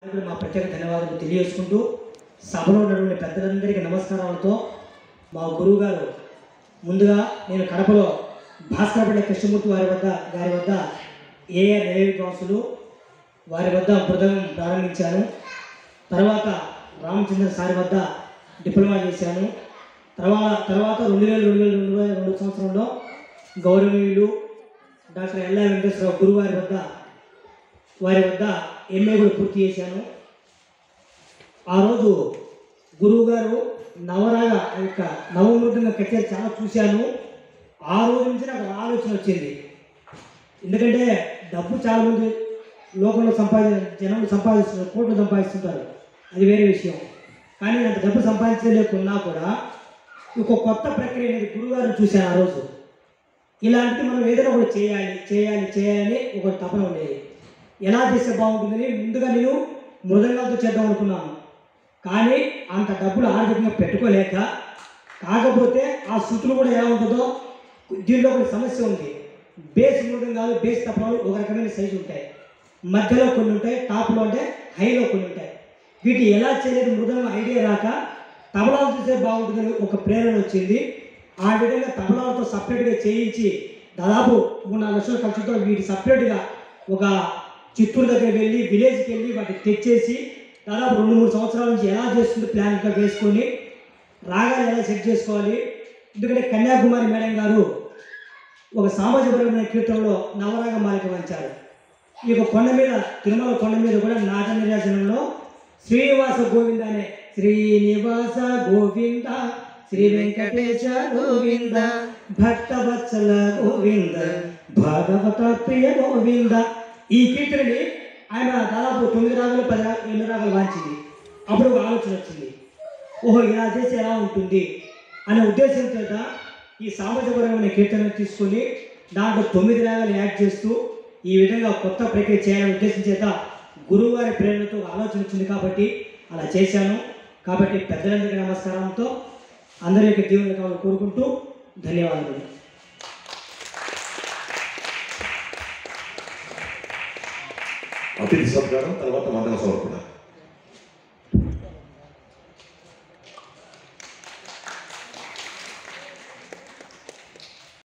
కూడా మా ప్రత్యేక ధన్యవాదాలు తెలియజేసుకుంటూ సభలో ఉన్నటువంటి పెద్దలందరికీ నమస్కారాలతో మా గురువు గారు ముందుగా నేను కడపలో భాస్కరపల్లి కృష్ణమూర్తి వారి వద్ద గారి వద్ద ఏఆర్ నిలయ విద్వాంసులు వారి వద్ద మృదంగం ప్రారంభించాను తర్వాత రామచంద్ర సారి వద్ద డిప్లొమా చేశాను తర్వాత తర్వాత రెండు వేల రెండు వేల రెండు వేల రెండు సంవత్సరంలో గౌరవనీయులు డాక్టర్ ఎల్లా వెంకటేశ్వరరావు గురువు వారి వద్ద వారి వద్ద ఎంఏ కూడా పూర్తి చేశాను ఆ రోజు గురువు గారు నవరాగ ఆ యొక్క నవమృతంగా కచేరి చాలా చూశాను ఆ రోజు నుంచి నాకు ఒక ఆలోచన వచ్చింది ఎందుకంటే డబ్బు చాలా మంది లోకంలో సంపాది జనం సంపాదిస్తున్నారు కోట్లు సంపాదిస్తుంటారు అది వేరే విషయం కానీ నాకు డబ్బు సంపాదించలేకున్నా కూడా ఒక కొత్త ప్రక్రియ అనేది గురువుగారిని చూశాను ఆ రోజు ఇలాంటివి మనం ఏదైనా ఒకటి చేయాలి చేయాలి చేయాలని ఒక తపన ఉండేది ఎలా చేస్తే బాగుంటుందని ముందుగా నేను మృదంగాలతో చేద్దాం అనుకున్నాను కానీ అంత డబ్బులు ఆర్థికంగా పెట్టుకోలేక కాకపోతే ఆ శృతులు కూడా ఎలా ఉంటుందో దీనిలో ఒక సమస్య ఉంది బేస్ మృదంగాలు బేస్ తప్పలు ఒక రకమైన సైజు ఉంటాయి మధ్యలో కొన్ని ఉంటాయి టాప్లో అంటే హైలో కొన్ని ఉంటాయి వీటి ఎలా చేయలేదు మృదంగం ఐడియా రాక తబలాలు చూస్తే బాగుంటుందని ఒక ప్రేరణ వచ్చింది ఆ విధంగా తబలాలతో సపరేట్గా చేయించి దాదాపు మూడు నాలుగు లక్షల ఖర్చుతో వీటి సపరేట్గా ఒక చిత్తూరు దగ్గర వెళ్ళి విలేజ్కి వెళ్ళి వాటిని తెచ్చేసి దాదాపు రెండు మూడు సంవత్సరాల నుంచి ఎలా చేస్తుంది ప్లాన్గా వేసుకొని రాగాలు ఎలా సెట్ చేసుకోవాలి ఎందుకంటే కన్యాకుమారి మేడం గారు ఒక సామాజికపరమైన కీర్తనలో నవరాగ మాలిక వంచారు ఈ యొక్క కొండ మీద తిరుమల కొండ మీద కూడా నాట నిరాజనంలో శ్రీనివాస గోవింద అనే శ్రీనివాస గోవింద శ్రీ వెంకటేశ గోవింద భక్తవత్సల గోవింద భాగవత ప్రియ గోవింద ఈ కీర్తనని ఆయన దాదాపు తొమ్మిది రాగలు పది రాగలు ఎనిమిది రాగలు వాంచింది అప్పుడు ఒక ఆలోచన వచ్చింది ఓహో ఇలా చేస్తే ఎలా ఉంటుంది అనే ఉద్దేశం చేత ఈ సామాజికపరమైన కీర్తన తీసుకొని దాంట్లో తొమ్మిది రాగాలు యాడ్ చేస్తూ ఈ విధంగా కొత్త ప్రక్రియ చేయాలనే ఉద్దేశం చేత గురువుగారి ప్రేరణతో ఒక ఆలోచన వచ్చింది కాబట్టి అలా చేశాను కాబట్టి పెద్దలందరికీ నమస్కారంతో అందరి యొక్క దీవెనలు కావాలని కోరుకుంటూ ధన్యవాదాలు అతిథి సత్కారం తర్వాత వందన సమర్పణ